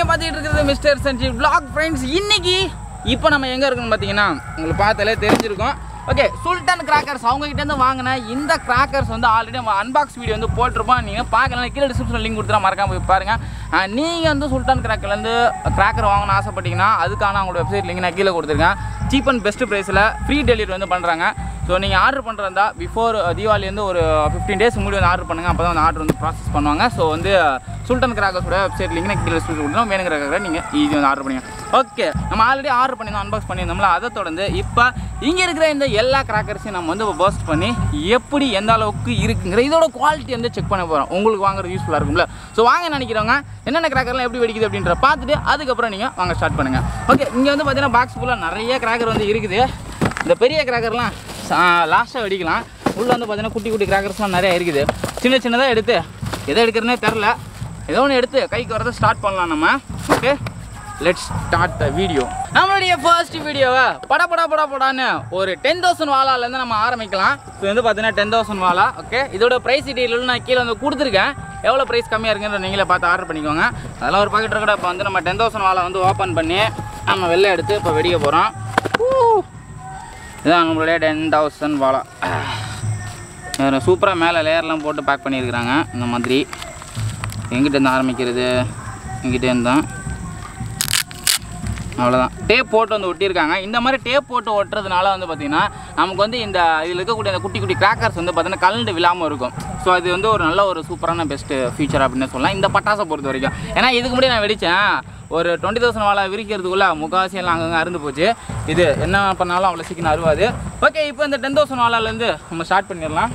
பார்த்துட்டு இருக்கிறது mister Sanjeev black friends இன்னைக்கு இப்போ நம்ம எங்கே இருக்கோம்னு பார்த்தீங்கன்னா உங்களுக்கு பார்த்தாலே தெரிஞ்சிருக்கும் ஓகே சுல்தான் கிராக்கர்ஸ் அவங்க கிட்ட இருந்து வாங்கின இந்த கிராக்கர்ஸ் வந்து ஆல்ரெடி நம்ம அன்பாக்ஸ் வீடியோ வந்து போட்டிருப்போம் நீங்கள் பார்க்கலாம் கீழே டிஸ்கிரிப்ஷன் லிங்க் கொடுத்துறா மறக்காம போய் பாருங்க நீங்கள் வந்து சுல்தான் கிராக்கர்லேருந்து கிராக்கர் வாங்கணும்னு ஆசைப்பட்டீங்கன்னா அதுக்கான அவங்களோட வெப்சைட் லிங்க் நான் கீழே கொடுத்துருக்கேன் சீப் அண்ட் பெஸ்ட் ப்ரைஸில் ஃப்ரீ டெலிவரி வந்து பண்ணுறாங்க ஸோ நீங்கள் ஆர்டர் பண்ணுறதா பிஃபோர் தீபாவளி வந்து ஒரு ஃபிஃப்டீன் டேஸ் முன்னாடி வந்து ஆர்டர் பண்ணுங்கள் அப்போ தான் வந்து ஆர்டர் வந்து ப்ராசஸ் பண்ணுவாங்க ஸோ வந்து சுல்தான் கிராக்கர்ஸோட வெப்சைட் லிங்க் நான் கீழே டிஸ்கிரிப்ஷன் கொடுத்துருவோம் வேணுங்கிற கிராக்கரை நீங்கள் ஈஸி வந்து ஆர்டர் பண்ணுங்க ஓகே நம்ம ஆல்ரெடி ஆர்டர் பண்ணியிருந்தோம் அன்பாக்ஸ் பண்ணியிருந்தோம்ல அதை தொடர்ந்து இப்போ இங்கே இருக்கிற இந்த எல்லா கிராக்கர்ஸையும் நம்ம வந்து பர்ஸ்ட் பண்ணி எப்படி எந்த அளவுக்கு இருக்குங்கிற இதோட குவாலிட்டி வந்து செக் பண்ண போகிறோம் உங்களுக்கு வாங்குறது யூஸ்ஃபுல்லாக இருக்கும்ல ஸோ வாங்க நினைக்கிறவங்க என்னென்ன கிராக்கர்லாம் எப்படி வெடிக்குது அப்படின்ற பார்த்துட்டு அதுக்கப்புறம் நீங்கள் வாங்க ஸ்டார்ட் பண்ணுங்கள் ஓகே இங்கே வந்து பார்த்தீங்கன்னா பாக்ஸ் ஃபுல்லாக நிறைய கிராக்கர் வந்து இருக்குது இந்த பெரிய கிராக்கர்லாம் லாஸ்ட்டாக வெடிக்கலாம் உள்ளே வந்து பார்த்தீங்கன்னா குட்டி குட்டி கிராக்கர்ஸ்லாம் நிறையா இருக்குது சின்ன சின்னதாக எடுத்து எதை எடுக்கிறதுனே தெரில ஏதோ ஒன்று எடுத்து கைக்கு வரதை ஸ்டார்ட் பண்ணலாம் நம்ம okay let's start the video நம்மளுடைய ஃபர்ஸ்ட் வீடியோவை பட பட பட படான்னு ஒரு டென் தௌசண்ட் வாலாலேருந்து நம்ம ஆரம்பிக்கலாம் இப்போ வந்து பார்த்தீங்கன்னா டென் தௌசண்ட் வாலா ஓகே இதோட ப்ரைஸ் டீட்டெயில் நான் கீழே வந்து கொடுத்துருக்கேன் எவ்வளோ ப்ரைஸ் கம்மியாக இருக்குன்ற நீங்களே பார்த்து ஆர்டர் பண்ணிக்கோங்க அதெல்லாம் ஒரு பாக்கெட் இருக்கட இப்போ வந்து நம்ம டென் தௌசண்ட் வாலா வந்து ஓப்பன் பண்ணி நம்ம வெளில எடுத்து இப்போ வெடிக்க போகிறோம் இதுதான் நம்மளுடைய டென் தௌசண்ட் வாலா வேறு சூப்பராக மேலே லேயர்லாம் போட்டு பேக் பண்ணியிருக்கிறாங்க இந்த மாதிரி எங்கிட்டேருந்து ஆரம்பிக்கிறது எங்கிட்டேருந்து தான் அவ்வளோதான் டேப் போட்டு வந்து ஒட்டியிருக்காங்க இந்த மாதிரி டேப் போட்டு ஒட்டுறதுனால வந்து பார்த்திங்கன்னா நமக்கு வந்து இந்த இதில் இருக்கக்கூடிய அந்த குட்டி குட்டி கிராக்கர்ஸ் வந்து பார்த்திங்கன்னா கலண்டு விழாமல் இருக்கும் ஸோ அது வந்து ஒரு நல்ல ஒரு சூப்பரான பெஸ்ட்டு ஃபீச்சர் அப்படின்னு சொல்லலாம் இந்த பட்டாசை பொறுத்த வரைக்கும் ஏன்னா இதுக்கு முன்னாடி நான் வெடித்தேன் ஒரு டுவெண்ட்டி தௌசண்ட் வாழை விரிக்கிறதுக்குள்ளே முக்கால்வாசி எல்லாம் அங்கங்கே அருந்து போச்சு இது என்ன பண்ணாலும் அவ்வளோ சீக்கிரம் அருவாது ஓகே இப்போ இந்த டென் தௌசண்ட் வாழாலேருந்து நம்ம ஸ்டார்ட் பண்ணிடலாம்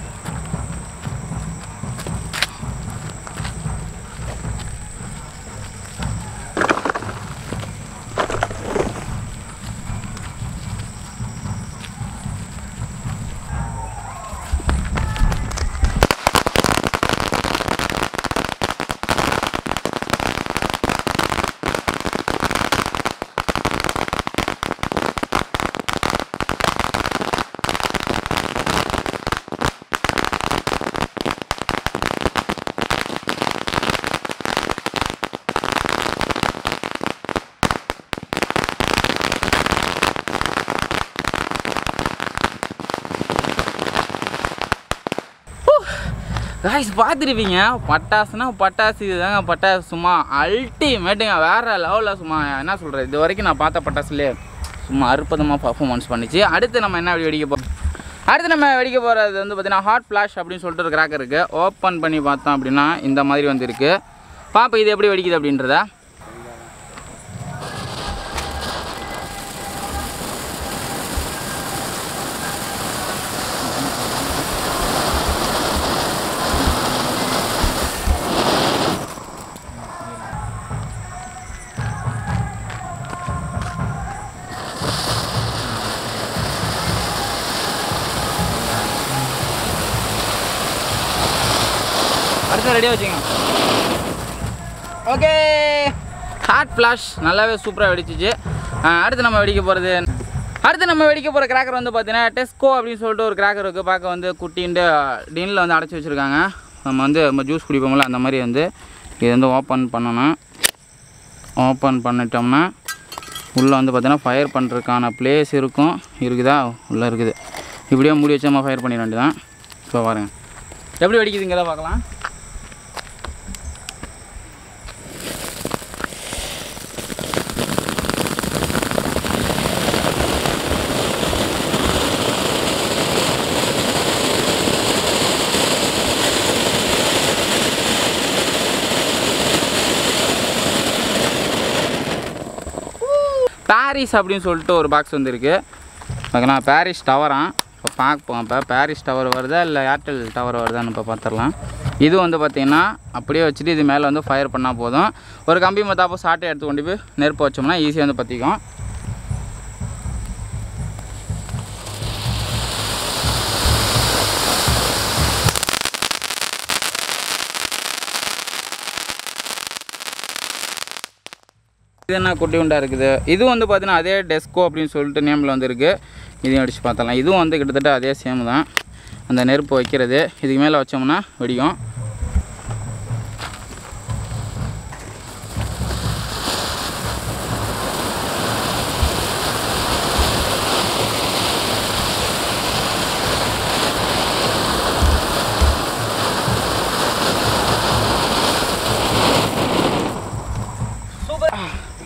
காய்ஸ் பார்த்துருப்பீங்க பட்டாசுனா பட்டாசு இதுதாங்க பட்டாசு சும்மா அல்டிமேட்டுங்க வேறு லெவலில் சும்மா என்ன சொல்கிறது இது வரைக்கும் நான் பார்த்த பட்டாசுலேயே சும்மா அற்புதமாக பர்ஃபார்மன்ஸ் பண்ணிச்சு அடுத்து நம்ம என்ன வெடிக்க போகிறோம் அடுத்து நம்ம வெடிக்க போகிறது வந்து பார்த்திங்கன்னா ஹாட் ஃப்ளாஷ் அப்படின்னு சொல்லிட்டு ஒரு கிராக்கர் இருக்குது ஓப்பன் பண்ணி பார்த்தோம் அப்படின்னா இந்த மாதிரி வந்து இருக்குது பாப்பா இது எப்படி வெடிக்குது அப்படின்றத அடுத்து ரெடியாக வச்சுங்க ஓகே ஹாட் ஃப்ளாஷ் நல்லாவே சூப்பராக வெடிச்சிச்சு அஹ் அடுத்து நம்ம வெடிக்க போகிறது அடுத்து நம்ம வெடிக்க போகிற கிராக்கர் வந்து பார்த்தீங்கன்னா டெஸ்கோ அப்படின்னு சொல்லிட்டு ஒரு கிராக்கர் இருக்குது பார்க்க வந்து குட்டின்ட்டு டின்னில் வந்து அடைச்சி வச்சுருக்காங்க நம்ம வந்து நம்ம ஜூஸ் குடிப்போம்ல அந்த மாதிரி வந்து இது வந்து ஓப்பன் பண்ணணும் ஓப்பன் பண்ணிட்டோம்னா உள்ளே வந்து பார்த்தீங்கன்னா ஃபயர் பண்ணுறதுக்கான ப்ளேஸ் இருக்கும் இருக்குதா உள்ளே இருக்குது இப்படியே மூடி வச்சு நம்ம ஃபயர் பண்ணிட வேண்டியதான் ஸோ பாருங்கள் எப்படி வெடிக்குதுங்கிறத பார்க்கலாம் பாரிஸ் அப்படின்னு சொல்லிட்டு ஒரு பாக்ஸ் வந்துருக்கு ஓகேண்ணா பாரிஸ் டவரான் இப்போ பார்ப்போம் இப்போ பாரிஸ் டவர் வருதா இல்லை ஏர்டெல் டவர் வருதான்னு இப்போ பார்த்துடலாம் இது வந்து பார்த்திங்கன்னா அப்படியே வச்சுட்டு இது மேலே வந்து ஃபயர் பண்ணால் போதும் ஒரு கம்பி மத்தாப்போ சாட்டை எடுத்து கொண்டு போய் நெருப்பு வச்சோம்னா ஈஸியாக வந்து பற்றிக்கும் இது என்ன குட்டி உண்டா இருக்குது இது வந்து பார்த்தீங்கன்னா அதே டெஸ்கோ அப்படின்னு சொல்லிட்டு நேமில் வந்துருக்கு இதையும் அடித்து பார்த்தலாம் இதுவும் வந்து கிட்டத்தட்ட அதே சேம் தான் அந்த நெருப்பு வைக்கிறது இதுக்கு மேலே வச்சோம்னா வெடிக்கும்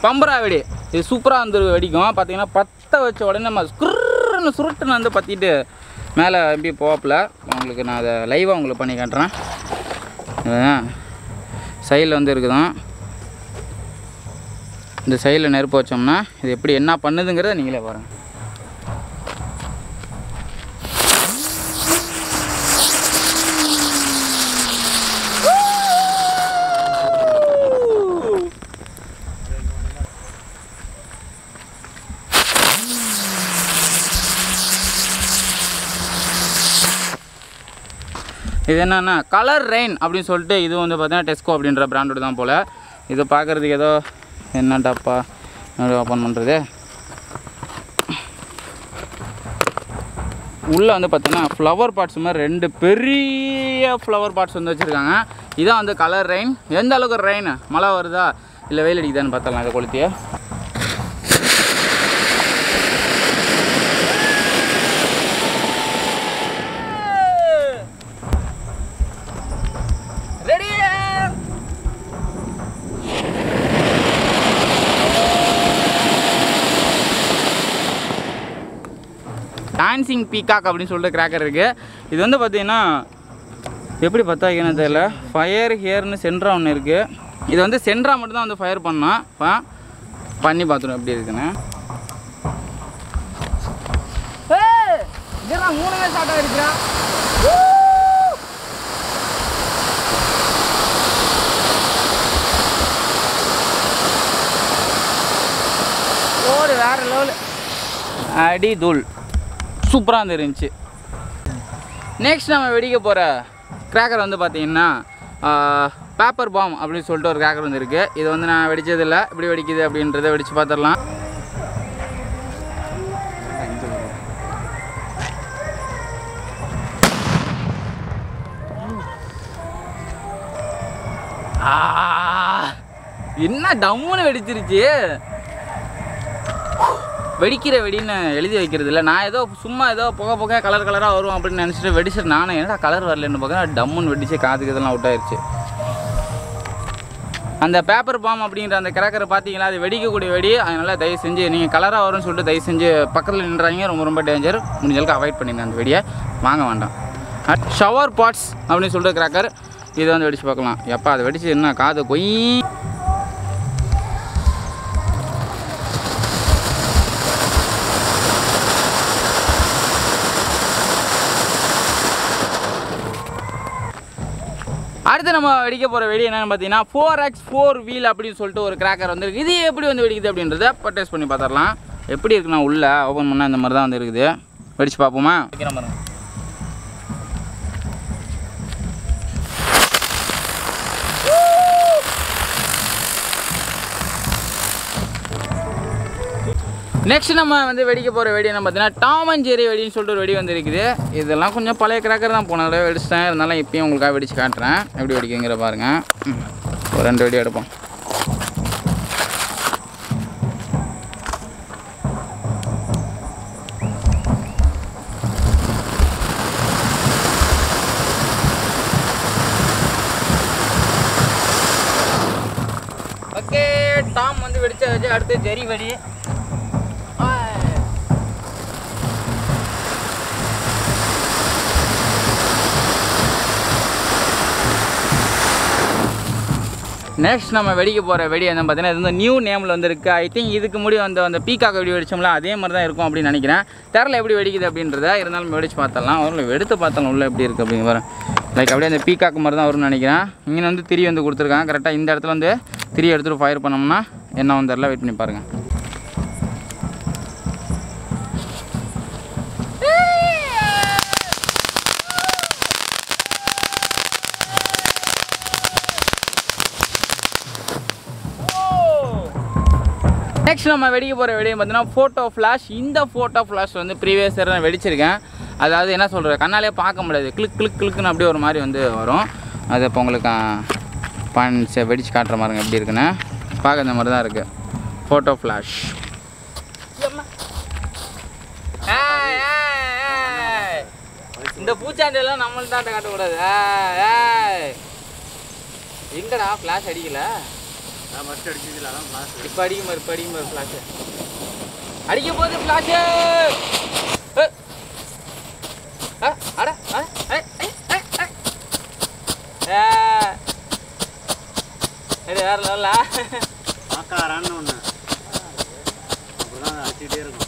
பம்பரா வெடி இது சூப்பராக வந்து வெடிக்கும் பார்த்தீங்கன்னா பற்ற வச்ச உடனே நம்ம ஸ்குர்ன்னு சுருட்டுன்னு வந்து பற்றிட்டு மேலே எப்படி போகப்பில் உங்களுக்கு நான் அதை லைவாக உங்களுக்கு பண்ணி காட்டுறேன் சைடில் வந்து இருக்குதான் இந்த சைடில் நெருப்பு வச்சோம்னா இது எப்படி என்ன பண்ணுதுங்கிறத நீங்களே பாருங்கள் இது என்னன்னா கலர் ரெயின் அப்படின்னு சொல்லிட்டு இது வந்து பார்த்தீங்கன்னா டெஸ்கோ அப்படின்ற பிராண்டோட தான் போல் இது பார்க்குறதுக்கு ஏதோ என்ன டப்பா ஓப்பன் பண்ணுறது உள்ளே வந்து பார்த்தீங்கன்னா ஃப்ளவர் பாட்ஸ் மாதிரி ரெண்டு பெரிய ஃப்ளவர் பாட்ஸ் வந்து வச்சுருக்காங்க இதான் வந்து கலர் ரெயின் எந்த அளவுக்கு ரெயின் மழை வருதா இல்லை வெயில் அடிக்குதான்னு பார்த்தலாம் இதை கொளுத்திய ரெடி டான்சிங் பீகாக் அப்படின்னு சொல்லிட்டு கிராக்கர் இருக்குது இது வந்து பார்த்தீங்கன்னா எப்படி பற்ற வைக்கணும் தெரியல ஃபயர் ஹியர்னு சென்ட்ரா ஒன்று இருக்குது இது வந்து சென்ட்ரா மட்டும் தான் வந்து ஃபயர் பண்ணோம் இப்போ பண்ணி பார்த்துருவோம் எப்படி இருக்குன்னு இதெல்லாம் மூணுமே ஸ்டார்ட் ஆகிருக்கிறா ஒரு வேற லெவலு அடி தூள் சூப்பராக இருந்துச்சு நெக்ஸ்ட் நம்ம வெடிக்க போகிற கிராக்கர் வந்து பார்த்தீங்கன்னா பேப்பர் பாம் அப்படின்னு சொல்லிட்டு ஒரு கிராக்கர் வந்து இருக்குது இது வந்து நான் வெடிச்சதில்ல எப்படி வெடிக்குது அப்படின்றத வெடித்து பார்த்துடலாம் ஆ, என்ன டம்முன்னு வெடிச்சிருச்சு வெடிக்கிற வெடின்னு எழுதி வைக்கிறது இல்லை நான் ஏதோ சும்மா ஏதோ புகை புகை கலர் கலராக வரும் அப்படின்னு நினச்சிட்டு வெடிச்சிட்டு நானும் என்னடா கலர் வரலன்னு பார்க்குறேன் டம்முன்னு வெடிச்சு காதுக்கு இதெல்லாம் அவுட் ஆயிடுச்சு அந்த பேப்பர் பாம் அப்படிங்கிற அந்த கிராக்கரை பார்த்தீங்களா அது வெடிக்கக்கூடிய வெடி அதனால் தயவு செஞ்சு நீங்கள் கலராக வரும்னு சொல்லிட்டு தயவு செஞ்சு பக்கத்தில் நின்றாங்க ரொம்ப ரொம்ப டேஞ்சர் முடிஞ்ச அளவுக்கு அவாய்ட் பண்ணிடுங்க அந்த வெடியை வாங்க வேண்டாம் ஷவர் பாட்ஸ் அப்படின்னு சொல்லிட்டு கிராக்கர் இதை வந்து வெடிச்சு பார்க்கலாம் எப்போ அதை வெடிச்சு என்ன காது கொய் அடுத்து நம்ம வெடிக்க போகிற வெடி என்னன்னு பார்த்தீங்கன்னா ஃபோர் எக்ஸ் ஃபோர் வீல் அப்படின்னு சொல்லிட்டு ஒரு கிராக்கர் வந்துருக்கு இது எப்படி வந்து வெடிக்குது அப்படின்றத பர்ச்சேஸ் பண்ணி பார்த்துடலாம் எப்படி இருக்குண்ணா உள்ள ஓப்பன் பண்ணால் இந்த மாதிரி தான் வந்து இருக்குது வெடிச்சு பார்ப்போமா வைக்கிற பாருங்க நெக்ஸ்ட் நம்ம வந்து வெடிக்க போகிற வெடி என்ன பார்த்தீங்கன்னா டாம் அண்ட் ஜெரி வெடின்னு சொல்லிட்டு ஒரு வெடி வந்து இருக்குது இதெல்லாம் கொஞ்சம் பழைய கிராக்கர் தான் போன தடவை வெடிச்சிட்டேன் இருந்தாலும் இப்பயும் உங்களுக்காக வெடிச்சு காட்டுறேன் எப்படி வெடிக்குங்கிற பாருங்க ம். ஒரு ரெண்டு வெடி எடுப்போம் ஓகே டாம் வந்து வெடிச்சாச்சு அடுத்து ஜெரி வெடி நெக்ஸ்ட் நம்ம வெடிக்க போகிற வெடி என்ன பார்த்தீங்கன்னா இது வந்து நியூ நேமில் வந்து இருக்குது ஐ திங்க் இதுக்கு முடி வந்து அந்த பீக்காக் வெடி வெடிச்சோம்ல அதே மாதிரி தான் இருக்கும் அப்படின்னு நினைக்கிறேன் தெரில எப்படி வெடிக்குது அப்படின்றத இருந்தாலும் வெடிச்சு பார்த்தலாம் ஒரு எடுத்து பார்த்தலாம் உள்ள எப்படி இருக்குது அப்படிங்க பாரு லைக் அப்படியே அந்த பீக்காக் மாதிரி தான் வரும்னு நினைக்கிறேன் இங்கே வந்து திரி வந்து கொடுத்துருக்காங்க கரெக்டாக இந்த இடத்துல வந்து திரி எடுத்துகிட்டு ஃபயர் பண்ணோம்னா என்ன வந்து தெரில வெயிட் பண்ணி பாருங்கள் நெக்ஸ்ட் நம்ம வெடிக்க போகிற வெடியை பார்த்தீங்கன்னா ஃபோட்டோ ஃப்ளாஷ் இந்த ஃபோட்டோ ஃப்ளாஷ் வந்து ப்ரீவியஸ் இயர் நான் வெடிச்சிருக்கேன் அதாவது என்ன சொல்கிறது கண்ணாலே பார்க்க முடியாது கிளிக் கிளிக் கிளிக்குன்னு அப்படியே ஒரு மாதிரி வந்து வரும் அது இப்போ உங்களுக்கு பான்ஸ் வெடிச்சு காட்டுற மாதிரிங்க எப்படி இருக்குன்னு பார்க்க இந்த மாதிரி தான் இருக்குது ஃபோட்டோ ஃப்ளாஷ் இந்த பூச்சாண்டியெல்லாம் நம்மள்ட்ட காட்டக்கூடாது ஏய், ஏய். எங்கடா ஃப்ளாஷ் அடிக்கல நான் ஃபஸ்ட் அடிச்சதில் அதான் கிளாஸ் இப்போ அடிக்கும் பாரு இப்போ அடிக்கும் பாரு ஃப்ளாஷு அடிக்க போகுது ஃப்ளாஷு அட அட ஐ, ஐ, ஐ, ஐ. ஏ. இது வேற லெவலா ஆக்காரான்னு ஒன்று அப்படிதான் அதை அடிச்சுக்கிட்டே இருக்கும்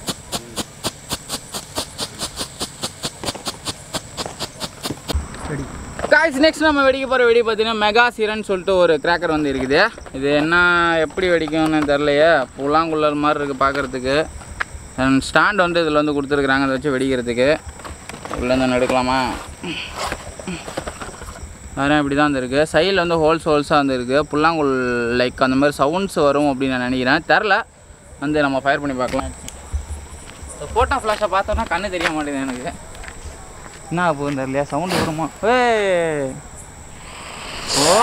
காய்ஸ் நெக்ஸ்ட் நம்ம வெடிக்க போகிற வெடி பார்த்தீங்கன்னா மெகா சீரன் சொல்லிட்டு ஒரு கிராக்கர் வந்து இருக்குது இது என்ன எப்படி வெடிக்கும்னு தெரிலையே புல்லாங்குள்ளர் மாதிரி இருக்குது பார்க்குறதுக்கு ஸ்டாண்ட் வந்து இதில் வந்து கொடுத்துருக்குறாங்க அதை வச்சு வெடிக்கிறதுக்கு உள்ளேருந்து எடுக்கலாமா வேறு இப்படி தான் வந்துருக்கு சைடில் வந்து ஹோல்ஸ் ஹோல்ஸாக வந்துருக்கு புல்லாங்குள் லைக் அந்த மாதிரி சவுண்ட்ஸ் வரும் அப்படின்னு நான் நினைக்கிறேன் தெரில வந்து நம்ம ஃபயர் பண்ணி பார்க்கலாம் ஃபோட்டோ ஃப்ளாஷை பார்த்தோன்னா கண்ணு தெரிய மாட்டேங்குது எனக்கு என்ன போகுது தெரியலையா சவுண்டு வருமா ஏய் ஓ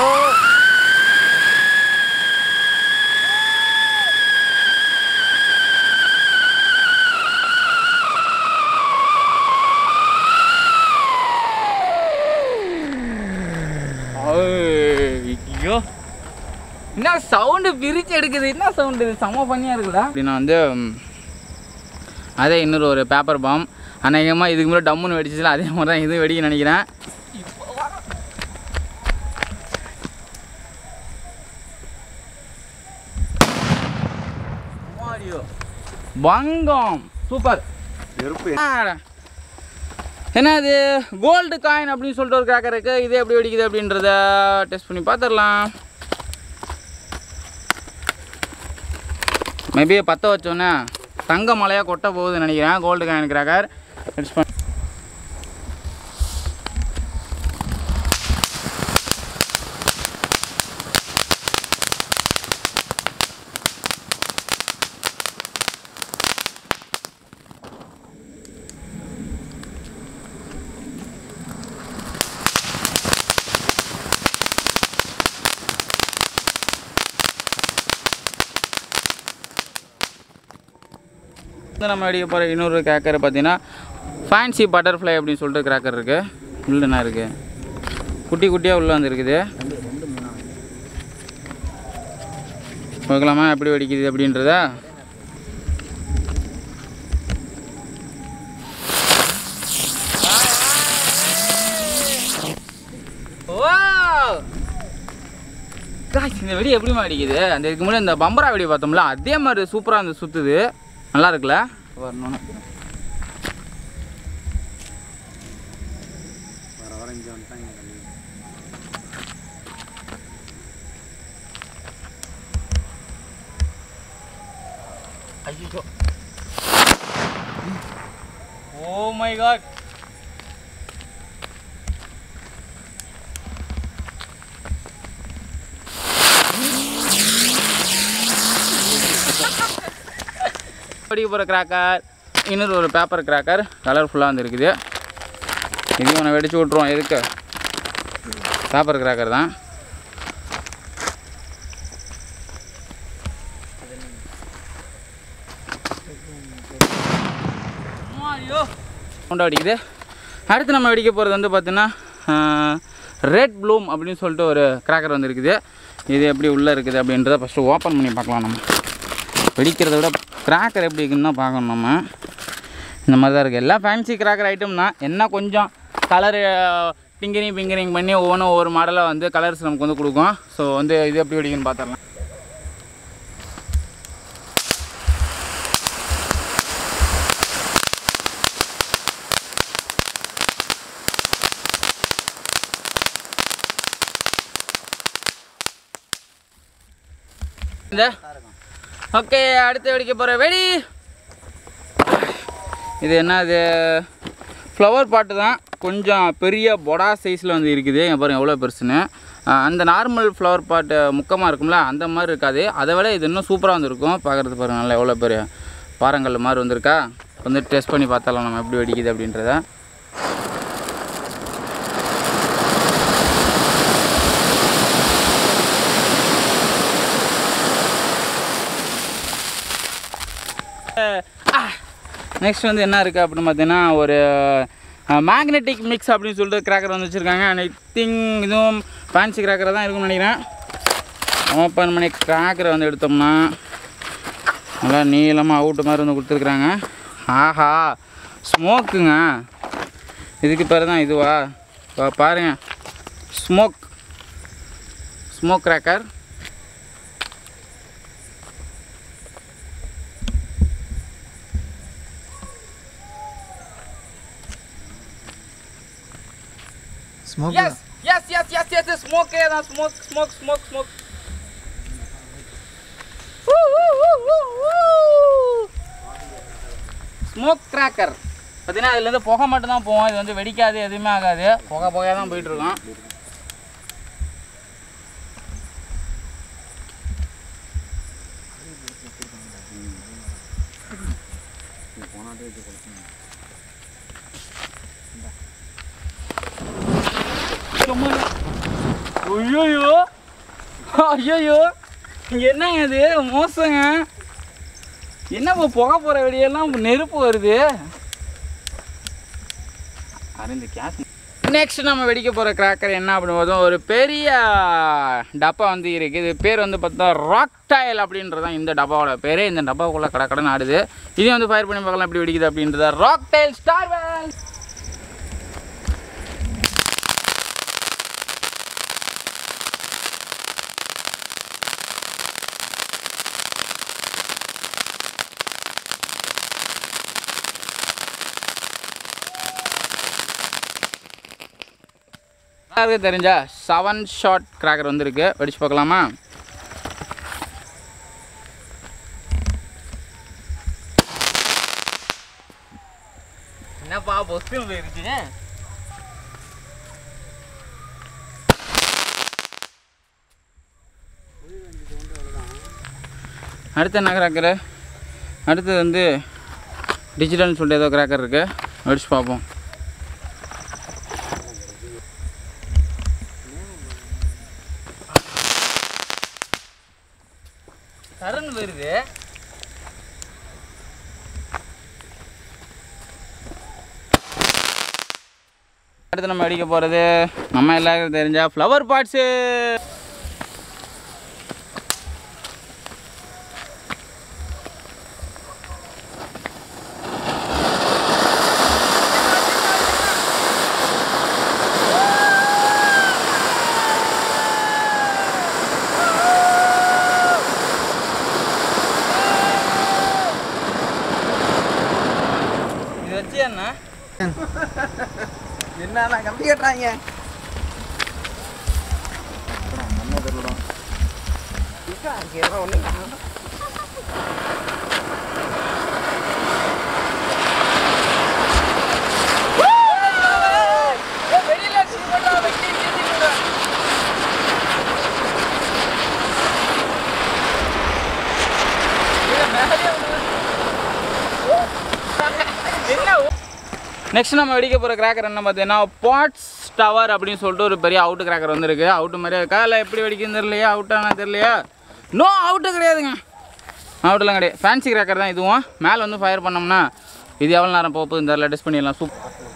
ஐய், ஐயோ என்ன சவுண்டு பிரிச்சு எடுக்குது என்ன சவுண்டு இது செம்ம பண்ணியா இருக்குல்ல அப்படின்னா வந்து ம், அதே இன்னொரு ஒரு பேப்பர் பாம் அநேகமாக இதுக்கு முன்னாடி டம்முன்னு வெடிச்சிச்சுல அதே மாதிரி தான் இதுவும் வெடிக்க நினைக்கிறேன் பங்கம் சூப்பர் நெருப்பு என்ன இது கோல்டு காயின் அப்படின்னு சொல்லிட்டு ஒரு கிராக்கர் இருக்கு இது எப்படி வெடிக்குது அப்படின்றத டெஸ்ட் பண்ணி பார்த்துடலாம் மேபி பற்ற வச்சோன்னே தங்க மலையாக கொட்ட போகுதுன்னு நினைக்கிறேன் கோல்டு காயின் கிராக்கர் டெஸ்ட் பண்ணி வந்து நம்ம அடிக்க போகிற இன்னொரு கிராக்கர் பார்த்தீங்கன்னா ஃபேன்சி பட்டர்ஃப்ளை அப்படின்னு சொல்லிட்டு கிராக்கர் இருக்குது உள்ள என்ன இருக்குது குட்டி குட்டியாக உள்ளே வந்து இருக்குது பார்க்கலாமா எப்படி வெடிக்குது அப்படின்றத Guys, இந்த வெடி எப்படிமா அடிக்குது அந்த இதுக்கு முன்னாடி இந்த பம்பரா வெடி பார்த்தோம்ல அதே மாதிரி சூப்பராக அந்த சுற்றுது நல்லா இருக்குல்ல வரணும்னு வர வர இங்கே வந்துட்டாங்க தண்ணி ஐயோ ஓ மை காட் படிக்க போகிற கிராக்கர் இன்னொரு ஒரு பேப்பர் கிராக்கர் கலர்ஃபுல்லாக வந்து இருக்குது இதையும் ஒன்று வெடிச்சு விட்ருவோம் எதுக்கு பேப்பர் கிராக்கர் தான் சவுண்ட் அடிக்குது அடுத்து நம்ம வெடிக்க போகிறது வந்து பார்த்தீங்கன்னா ரெட் ப்ளூம் அப்படின்னு சொல்லிட்டு ஒரு கிராக்கர் வந்து இருக்குது இது எப்படி உள்ளே இருக்குது அப்படின்றத ஃபஸ்ட்டு ஓப்பன் பண்ணி பார்க்கலாம் நம்ம வெடிக்கிறத விட கிராக்கர் எப்படி இருக்குன்னு தான் பார்க்கணும் நம்ம இந்த மாதிரி தான் இருக்குது எல்லாம் ஃபேன்சி கிராக்கர் ஐட்டம் தான் என்ன கொஞ்சம் கலரு டிங்கரிங் பிங்கரிங் பண்ணி ஒவ்வொன்றும் ஒவ்வொரு மாடலாக வந்து கலர்ஸ் நமக்கு வந்து கொடுக்கும் ஸோ வந்து இது எப்படி வெடிக்குன்னு பார்த்துடலாம் இந்த ஓகே அடுத்து வெடிக்க போகிற வெடி இது என்ன இது ஃப்ளவர் பாட்டு தான் கொஞ்சம் பெரிய பொடா சைஸில் வந்து இருக்குது இங்க பாருங்க எவ்வளோ பெருசுன்னு ஆஹ் அந்த நார்மல் ஃப்ளவர் பாட்டு முக்கமாக இருக்கும்ல அந்த மாதிரி இருக்காது அதை விட இது இன்னும் சூப்பராக வந்துருக்கும் பார்க்குறது பாருங்க நல்லா எவ்வளோ பெரிய பாறங்கல் மாதிரி வந்திருக்கா வந்து டெஸ்ட் பண்ணி பார்த்தாலும் நம்ம எப்படி வெடிக்குது அப்படின்றத நெக்ஸ்ட் வந்து என்ன இருக்குது அப்படின்னு பார்த்தீங்கன்னா ஒரு மேக்னெட்டிக் மிக்ஸ் அப்படின்னு சொல்லிட்டு கிராக்கர் வந்து வச்சுருக்காங்க அண்ட் ஐ திங்க் இதுவும் ஃபேன்சி கிராக்கராக தான் இருக்கும்னு நினைக்கிறேன் ஓப்பன் பண்ணி கிராக்கரை வந்து எடுத்தோம்னா நல்லா நீளமாக அவுட்டு மாதிரி வந்து கொடுத்துருக்குறாங்க ஆஹா ஸ்மோக்குங்க இதுக்கு பேர் தான் இதுவா இப்போ பாருங்க ஸ்மோக் ஸ்மோக் கிராக்கர் ஸ்மோக் எஸ் எஸ் எஸ் எஸ் எஸ் ஸ்மோக்கே தான் smoke smoke smoke smoke smoke cracker பார்த்தீங்கன்னா அதுலேருந்து புகை மட்டும் தான் போகும் இது வந்து வெடிக்காது எதுவுமே ஆகாது புகை புகையாக தான் போயிட்டு இருக்கும் ஐயோ ஐயோ என்னங்க இது மோசங்க என்ன இப்போ புகை போகிற வெளியெல்லாம் நெருப்பு வருது அருந்து கேஸ் நெக்ஸ்ட் நம்ம வெடிக்க போகிற கிராக்கர் என்ன அப்படின்னு ஒரு பெரிய டப்பா வந்து இருக்குது இது பேர் வந்து பார்த்தா ராக் டைல் அப்படின்றது தான் இந்த டப்பாவோட பேர் இந்த டப்பாவுக்குள்ளே கடக்கடன்னு ஆடுது இதையும் வந்து ஃபயர் பண்ணி பார்க்கலாம் எப்படி வெடிக்குது அப்படின்றத ராக் டைல் ஸ்டார் வேல் எல்லாருக்கும் தெரிஞ்சா செவன் ஷாட் கிராக்கர் வந்துருக்கு வெடிச்சு பார்க்கலாமா என்னப்பா பொஸ்டும் போயிருச்சு அடுத்து என்ன கிராக்கரு அடுத்தது வந்து டிஜிட்டல்னு சொல்லிட்டு ஏதோ கிராக்கர் இருக்குது வெடிச்சு பார்ப்போம் சரண் வருது அடுத்து நம்ம அடிக்க போகிறது நம்ம எல்லாருக்கும் தெரிஞ்சா ஃப்ளவர் பாட்ஸு இது வச்சு என்ன என்ன கம்பி கட்டுறாங்க நெக்ஸ்ட் நம்ம வெடிக்க போகிற கிராக்கர் என்ன பார்த்தீங்கன்னா பாட்ஸ் டவர் அப்படின்னு சொல்லிட்டு ஒரு பெரிய அவுட்டு கிராக்கர் வந்துருக்கு அவுட்டு மாதிரியே இருக்கா இல்லை எப்படி வெடிக்குன்னு தெரியலையா அவுட்டானா தெரியலையா நோ அவுட்டு கிடையாதுங்க அவுட்டெல்லாம் கிடையாது ஃபேன்சி கிராக்கர் தான் இதுவும் மேலே வந்து ஃபயர் பண்ணோம்னா இது எவ்வளோ நேரம் போக போகுதுன்னு தெரியல டெஸ்ட் பண்ணிடலாம் சூப்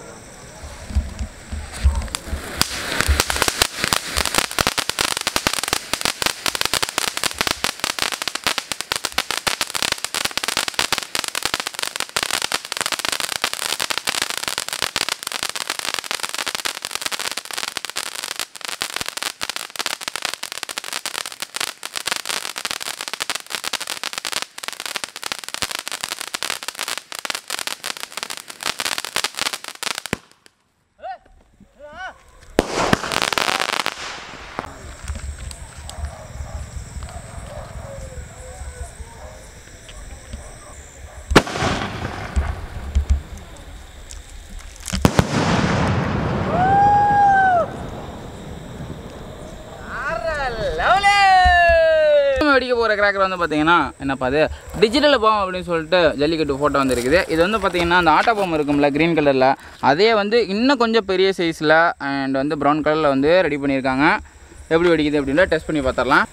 நம்ம வெடிக்க போகிற கிராக்கர் வந்து பார்த்தீங்கன்னா என்னப்பா அது டிஜிட்டல் பாம் அப்படின்னு சொல்லிட்டு ஜல்லிக்கட்டு ஃபோட்டோ வந்துருக்குது இது வந்து பார்த்தீங்கன்னா அந்த ஆட்டோ பாம் இருக்கும்ல க்ரீன் கலரில் அதே வந்து இன்னும் கொஞ்சம் பெரிய சைஸில் அண்ட் வந்து ப்ரௌன் கலரில் வந்து ரெடி பண்ணியிருக்காங்க எப்படி வெடிக்குது அப்படின்ற டெஸ்ட் பண்ணி பார்த்துடலாம்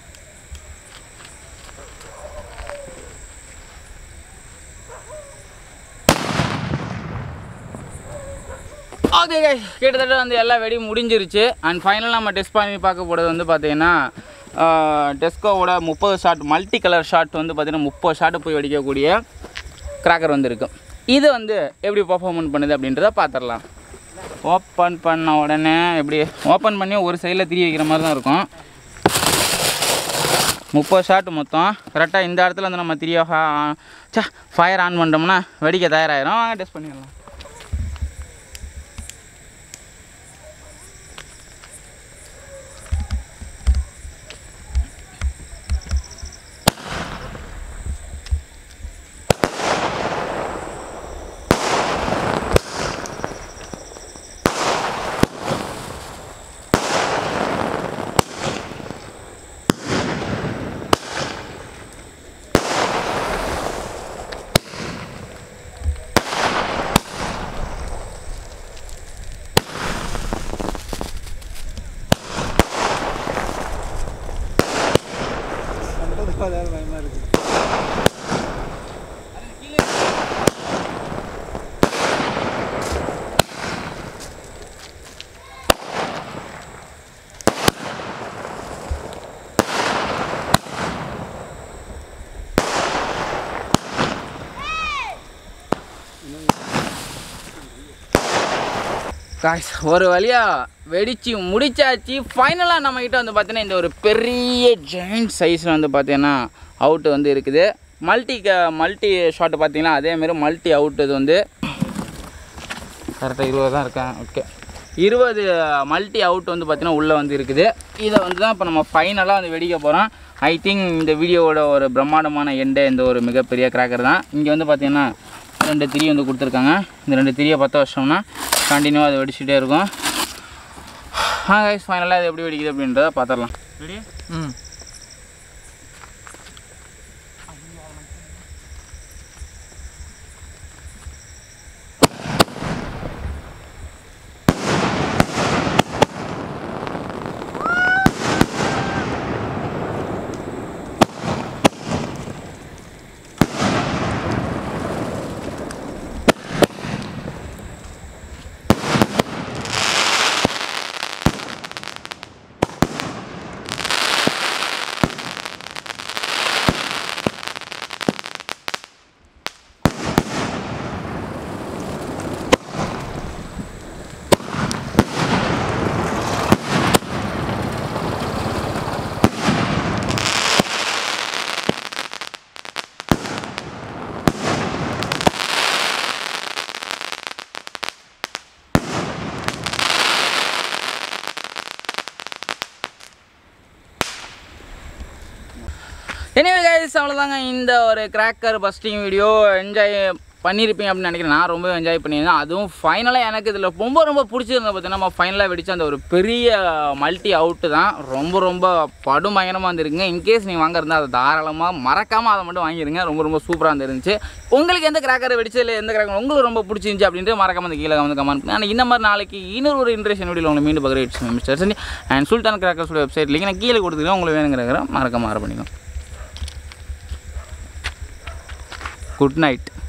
ஓகே கிட்டத்தட்ட வந்து எல்லா வெடியும் முடிஞ்சிருச்சு அண்ட் ஃபைனலாக நம்ம டெஸ்ட் பண்ணி பார்க்க போகிறது வந்து பார்த்தீங்கன்னா டெஸ்கோவோட முப்பது ஷாட் மல்டி கலர் ஷாட் வந்து பார்த்திங்கன்னா முப்பது ஷாட்டு போய் வெடிக்கக்கூடிய கிராக்கர் வந்து இருக்கும் இது வந்து எப்படி பர்ஃபார்மன்ஸ் பண்ணுது அப்படின்றத பார்த்துடலாம் ஓப்பன் பண்ண உடனே எப்படி ஓப்பன் பண்ணி ஒரு சைடில் திரி வைக்கிற மாதிரி தான் இருக்கும் முப்பது ஷாட் மொத்தம் கரெக்டாக இந்த இடத்துல வந்து நம்ம திரிய சே ஃபயர் ஆன் பண்ணிட்டோம்னா வெடிக்க தயாராகிடும் வாங்க டெஸ்ட் பண்ணிடலாம் பயமா இருக்கு காய்ஸ் ஒரு வழியாக வெடித்து முடிச்சாச்சு ஃபைனலாக நம்மக்கிட்ட வந்து பார்த்தீங்கன்னா இந்த ஒரு பெரிய ஜெயிண்ட் சைஸில் வந்து பார்த்தீங்கன்னா அவுட்டு வந்து இருக்குது மல்டி க மல்டி ஷாட் பார்த்தீங்கன்னா அதேமாரி மல்டி அவுட் இது வந்து கரெக்டாக இருபது தான் இருக்கேன் ஓகே இருபது மல்டி அவுட் வந்து பார்த்தீங்கன்னா உள்ளே வந்து இருக்குது இதை வந்து தான் இப்போ நம்ம ஃபைனலாக வந்து வெடிக்க போகிறோம் ஐ திங்க் இந்த வீடியோவோட ஒரு பிரம்மாண்டமான எண்டே இந்த ஒரு மிகப்பெரிய கிராக்கர் தான் இங்கே வந்து பார்த்தீங்கன்னா ரெண்டு திரி வந்து கொடுத்துருக்காங்க இந்த ரெண்டு திரியை பற்ற வச்சோம்னா கண்டினியூவாக அது வெடிச்சுட்டே இருக்கும் ஆ கைஸ் ஃபைனலாக இது எப்படி வெடிக்குது அப்படின்றத பார்த்துடலாம் ரெடி ம் எனிவே கைஸ் அவ்வளோதாங்க இந்த ஒரு கிராக்கர் பஸ்டிங் வீடியோ என்ஜாய் பண்ணியிருப்பீங்க அப்படின்னு நினைக்கிறேன் நான் ரொம்ப என்ஜாய் பண்ணியிருந்தேன் அதுவும் ஃபைனலாக எனக்கு இதில் ரொம்ப ரொம்ப பிடிச்சிருந்தது பார்த்தீங்கன்னா நம்ம ஃபைனலாக வெடிச்ச அந்த ஒரு பெரிய மல்டி அவுட்டு தான் ரொம்ப ரொம்ப படும் பயங்கரமாக இருந்திருக்குங்க இன்கேஸ் நீங்கள் வாங்குறதா அதை தாராளமாக மறக்காமல் அதை மட்டும் வாங்கிடுங்க ரொம்ப ரொம்ப சூப்பராக இருந்துச்சு உங்களுக்கு எந்த கிராக்கர் வெடிச்சதில் எந்த கிராக்கர் உங்களுக்கு ரொம்ப பிடிச்சிருந்துச்சு அப்படின்ட்டு மறக்காம அந்த கீழே வந்து கமெண்ட் பண்ணி ஆனால் இந்த மாதிரி நாளைக்கு இன்னொரு ஒரு இன்ட்ரெஸ்ட் வீடியோ உங்களுக்கு மீண்டும் பார்க்குற it's mister Sandi and Sultan கிராக்கர்ஸோட வெப்சைட் லிங்க் நான் கீழே கொடுத்துருக்கேன் உங்களுக்கு வேணுங்கிற மறக்காம ஆர பண்ணிக்கோங்க குட் நைட்